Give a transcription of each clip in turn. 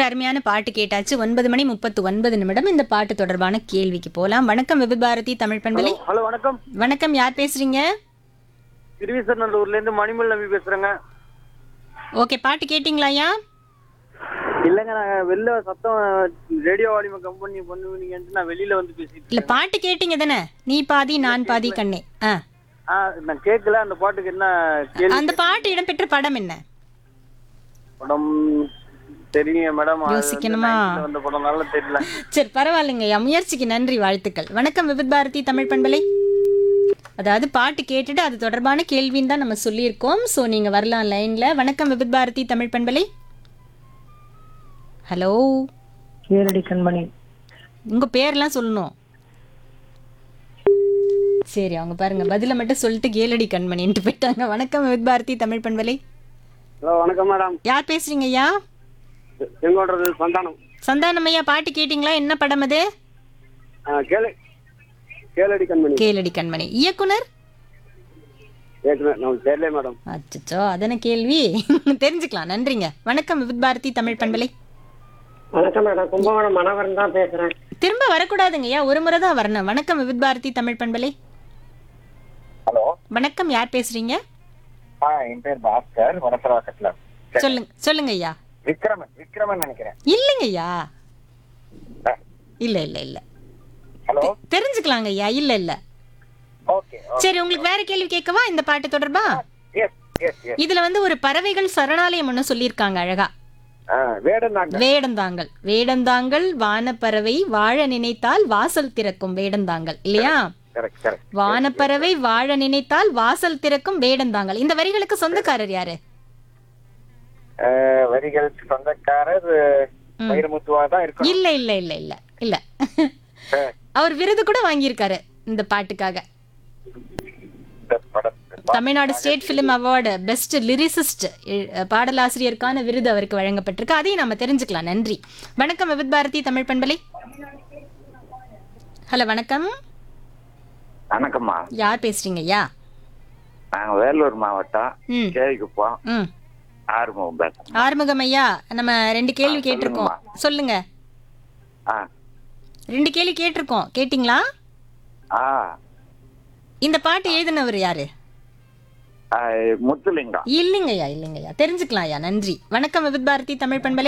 அருமையான பாட்டு கேட்டாச்சு ஒன்பது மணி முப்பத்து ஒன்பது நிமிடம் இந்த பாட்டு தொடர்பான கேள்விக்கு போலாம் வணக்கம் விபத் பாரதி தமிழ் பண்பலை ஹலோ வணக்கம் வணக்கம் யார் பேசுறீங்க திருவிசநல்லூர்ல இருந்து மணிமல் நம்பி பேசுறேங்க ஓகே பாட்டு கேட்டிங்களாயா இல்லைங்க நான் வெளில சத்தம் ரேடியோ வாலிம கம்பெனி பண்ணுவீங்கன்ட்டு நான் வெளியில வந்து பேசிட்டு இல்ல பாட்டு கேட்டீங்க தானே நீ பாதி நான் பாதி கண்ணே ஆ ஆ நான் கேட்கல அந்த பாட்டுக்கு என்ன கேள்வி அந்த பாட்டு இடம்பெற்ற படம் என்ன படம் தெரியுங்க மேடம் அது வந்து யோசிக்கணுமா? 90s ல வந்த படம்னால தெரியல சரி பரவாயில்லைங்கய்யா முயற்சிக்கு நன்றி வாழ்த்துக்கள் வணக்கம் விபத் பாரதி தமிழ் பண்பலை அதாவது பாட்டு கேட்டுட்டு அது தொடர்பான கேள்வின்னு தான் நம்ம சொல்லியிருக்கோம் ஸோ நீங்க வரலாம் லைன்ல வணக்கம் விபத் பாரதி தமிழ் பண்பலை ஹலோ கேரடி கண்மணி உங்க பேர்லாம் சொல்லணும் சரி அவங்க பாருங்க பதில மட்டும் சொல்லிட்டு கேளடி கண்மணின்ட்டு போயிட்டாங்க வணக்கம் விபத் பாரதி தமிழ் பண்பலை ஹலோ வணக்கம் மேடம் யார் பேசுறீங்க ஐயா செங்கோடுறது சந்தானம் சந்தானம் ஐயா பாட்டு கேட்டிங்களா என்ன படம் அது கேளு கேளடி கண்மணி கேளடி கண்மணி இயக்குனர் கேட்குறேன் நமக்கு தெரியல மேடம் அச்சச்சோ அதன கேள்வி தெரிஞ்சுக்கலாம் நன்றிங்க வணக்கம் விபத் பாரதி தமிழ் பண்பலை வணக்கம் மேடம் கும்பகோணம் மனவரன் தான் பேசுறேன் திரும்ப வரக்கூடாதுங்கய்யா ஒரு முறை தான் வரணும் வணக்கம் விபத் பாரதி தமிழ் பண்பலை ஹலோ வணக்கம் யார் பேசுறீங்க ஆ என் பேர் பாஸ்கர் வடசரவாக்கத்துல சொல்லுங்க சொல்லுங்க ஐயா விக்ரமன் விக்ரமன் நினைக்கிறேன் இல்லைங்க ஐயா ஆ, இல்ல இல்ல இல்ல ஹலோ தெரிஞ்சுக்கலாங்க ஐயா இல்ல இல்ல ஓகே சரி உங்களுக்கு வேற கேள்வி கேட்கவா இந்த பாட்டு தொடர்பா எஸ் எஸ் எஸ் இதுல வந்து ஒரு பறவைகள் சரணாலயம் ஒண்ணு சொல்லியிருக்காங்க அழகா வேடந்தாங்க வேடந்தாங்கல் வேடந்தாங்கல் வானப்பறவை வாழ நினைத்தால் வாசல் திறக்கும் வேடந்தாங்கல் இல்லையா கரெக்ட் கரெக்ட் வானப்பறவை வாழ நினைத்தால் வாசல் திறக்கும் வேடந்தாங்கல் இந்த வரிகளுக்கு சொந்தக்காரர் யாரு வரிகளுக்கு சொந்தக்காரர் வைரமுத்துவா தான் இருக்கும் இல்ல இல்ல இல்ல இல்ல இல்ல ஆ, அவர் விருது கூட வாங்கியிருக்காரு இந்த பாட்டுக்காக இந்த படம் Tamil Nadu state film award best lyricist பாடலாசிரியருக்கான விருது அவருக்கு வழங்கப்பட்டிருக்கு அதையும் நம்ம தெரிஞ்சுக்கலாம் நன்றி வணக்கம் விபத் பாரதி தமிழ் பண்பலை ஹலோ வணக்கம் வணக்கம்மா யார் பேசுறீங்க ஐயா நாங்க வேலூர் மாவட்டம் ம் கேவிக்குப்போம் ம் ஆறுமுகம் பேசுறோம் ஆறுமுகம் ஐயா நம்ம ரெண்டு கேள்வி கேட்டிருக்கோம் சொல்லுங்க ஆ ரெண்டு கேள்வி கேட்டிருக்கோம் கேட்டிங்களா ஆ இந்த பாட்டு எழுதினவர் யாரு ஆ, முத்துலிங்கம் இல்லைங்கய்யா இல்லைங்கய்யா தெரிஞ்சுக்கலாம் ஐயா நன்றி வணக்கம் விபத் பாரதி தமிழ் பண்பலை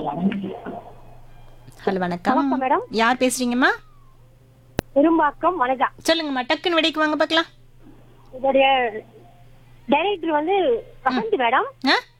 ஹலோ வணக்கம் மேடம் யார் பேசுறீங்கம்மா பெரும்பாக்கம் வனஜா சொல்லுங்கம்மா டக்குன்னு வெடிக்கு வாங்க பார்க்கலாம் இதோடைய டைரக்டர் வந்து வசந்த் மேடம் ஆ